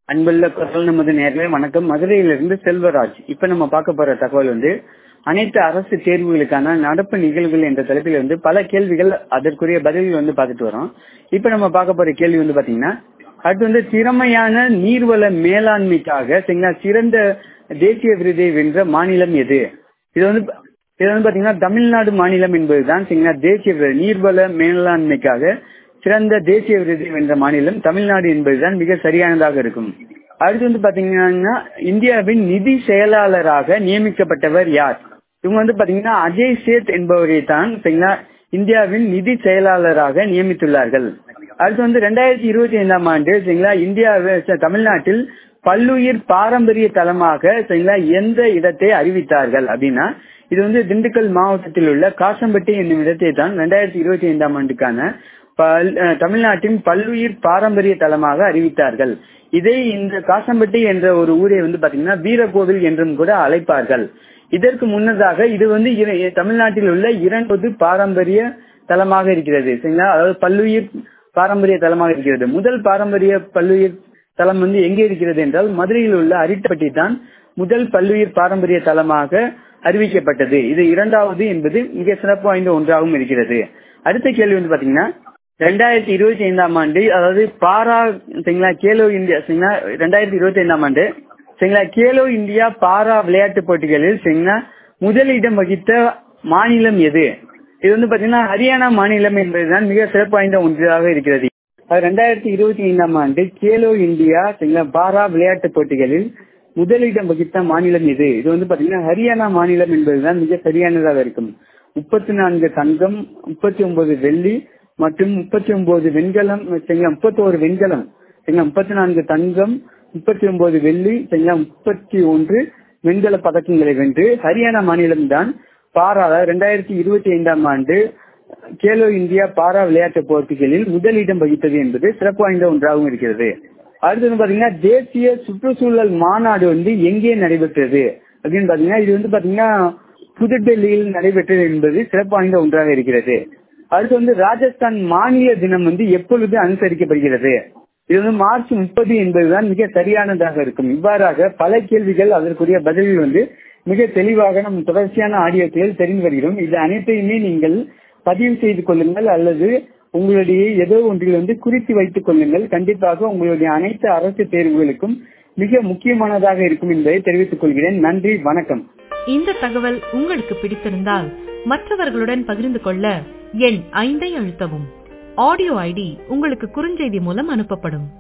அன்புள்ள குரல் நமது நேர்களே வணக்கம் மதுரையிலிருந்து செல்வராஜ் இப்ப நம்ம பார்க்க போற தகவல் வந்து அனைத்து அரசு தேர்வுகளுக்கான நடப்பு நிகழ்வுகள் என்ற தலைப்பில் வந்து பல கேள்விகள் அதற்குரிய பதில்கள் வந்து பார்த்துட்டு வரோம் இப்ப நம்ம பார்க்க போற கேள்வி வந்து பாத்தீங்கன்னா அடுத்து வந்து திறமையான நீர்வள மேலாண்மைக்காக சரிங்களா சிறந்த தேசிய விருதை வென்ற மாநிலம் எது இது வந்து இது வந்து பாத்தீங்கன்னா தமிழ்நாடு மாநிலம் என்பதுதான் சரிங்களா தேசிய விருது நீர்வள மேலாண்மைக்காக சிறந்த தேசிய விருதை வென்ற மாநிலம் தமிழ்நாடு என்பதுதான் மிக சரியானதாக இருக்கும் அடுத்து வந்து பாத்தீங்கன்னா இந்தியாவின் நிதி செயலாளராக நியமிக்கப்பட்டவர் யார் இவங்க வந்து பாத்தீங்கன்னா அஜய் சேத் என்பவரை தான் சரிங்களா இந்தியாவின் நிதி செயலாளராக நியமித்துள்ளார்கள் அடுத்து வந்து ரெண்டாயிரத்தி இருபத்தி ஐந்தாம் ஆண்டு சரிங்களா இந்தியா தமிழ்நாட்டில் பல்லுயிர் பாரம்பரிய தலமாக சரிங்களா எந்த இடத்தை அறிவித்தார்கள் அப்படின்னா இது வந்து திண்டுக்கல் மாவட்டத்தில் உள்ள காசம்பட்டி என்னும் இடத்தை தான் ரெண்டாயிரத்தி இருபத்தி ஐந்தாம் ஆண்டுக்கான தமிழ்நாட்டின் பல்லுயிர் பாரம்பரிய தலமாக அறிவித்தார்கள் இதை இந்த காசம்பட்டி என்ற ஒரு ஊரை வந்து பாத்தீங்கன்னா வீரகோவில் என்றும் கூட அழைப்பார்கள் இதற்கு முன்னதாக இது வந்து தமிழ்நாட்டில் உள்ள இரண்டாவது பாரம்பரிய தலமாக இருக்கிறது சரிங்களா அதாவது பல்லுயிர் பாரம்பரிய தலமாக இருக்கிறது முதல் பாரம்பரிய பல்லுயிர் தலம் வந்து எங்கே இருக்கிறது என்றால் மதுரையில் உள்ள அரிட்டப்பட்டி தான் முதல் பல்லுயிர் பாரம்பரிய தலமாக அறிவிக்கப்பட்டது இது இரண்டாவது என்பது மிக சிறப்பு வாய்ந்த ஒன்றாகவும் இருக்கிறது அடுத்த கேள்வி வந்து பாத்தீங்கன்னா ரெண்டாயிரத்தி இருபத்தி ஐந்தாம் ஆண்டு அதாவது பாரா சரிங்களா கேலோ இந்தியா சரிங்களா ரெண்டாயிரத்தி இருபத்தி ஐந்தாம் ஆண்டு சரிங்களா கேலோ இந்தியா பாரா விளையாட்டு போட்டிகளில் சரிங்களா முதலிடம் வகித்த மாநிலம் எது இது வந்து பாத்தீங்கன்னா ஹரியானா மாநிலம் என்பதுதான் மிக சிறப்பு வாய்ந்த ஒன்றாக இருக்கிறது அது ரெண்டாயிரத்தி இருபத்தி ஐந்தாம் ஆண்டு கேலோ இந்தியா சரிங்களா பாரா விளையாட்டு போட்டிகளில் முதலிடம் வகித்த மாநிலம் எது இது வந்து பாத்தீங்கன்னா ஹரியானா மாநிலம் என்பதுதான் மிக சரியானதாக இருக்கும் முப்பத்தி நான்கு தங்கம் முப்பத்தி ஒன்பது வெள்ளி மற்றும் முப்பத்தி ஒன்பது வெண்கலம் சரிங்களா முப்பத்தி ஒரு வெண்கலம் சரிங்களா முப்பத்தி நான்கு தங்கம் முப்பத்தி ஒன்பது வெள்ளி சரிங்களா முப்பத்தி ஒன்று வெண்கல பதக்கங்களை வென்று ஹரியானா மாநிலம் தான் பாரா இரண்டாயிரத்தி இருபத்தி ஐந்தாம் ஆண்டு கேலோ இந்தியா பாரா விளையாட்டு போட்டிகளில் முதலிடம் வகித்தது என்பது சிறப்பு வாய்ந்த ஒன்றாகவும் இருக்கிறது அடுத்தது பாத்தீங்கன்னா தேசிய சுற்றுச்சூழல் மாநாடு வந்து எங்கே நடைபெற்றது அப்படின்னு பாத்தீங்கன்னா இது வந்து பாத்தீங்கன்னா புதுடெல்லியில் நடைபெற்றது என்பது சிறப்பு வாய்ந்த ஒன்றாக இருக்கிறது அடுத்து வந்து ராஜஸ்தான் மாநில தினம் வந்து எப்பொழுது அனுசரிக்கப்படுகிறது இது வந்து மார்ச் முப்பது என்பதுதான் மிக சரியானதாக இருக்கும் இவ்வாறாக பல கேள்விகள் அதற்குரிய பதில்கள் வந்து மிக தெளிவாக நம் தொடர்ச்சியான ஆடியோக்களில் தெரிந்து வருகிறோம் இது அனைத்தையுமே நீங்கள் பதிவு செய்து கொள்ளுங்கள் அல்லது உங்களுடைய ஏதோ ஒன்றில் வந்து குறித்து வைத்துக் கொள்ளுங்கள் கண்டிப்பாக உங்களுடைய அனைத்து அரசு தேர்வுகளுக்கும் மிக முக்கியமானதாக இருக்கும் என்பதை தெரிவித்துக் கொள்கிறேன் நன்றி வணக்கம் இந்த தகவல் உங்களுக்கு பிடித்திருந்தால் மற்றவர்களுடன் பகிர்ந்து கொள்ள எண் ஐந்தை அழுத்தவும் ஆடியோ ஐடி உங்களுக்கு குறுஞ்செய்தி மூலம் அனுப்பப்படும்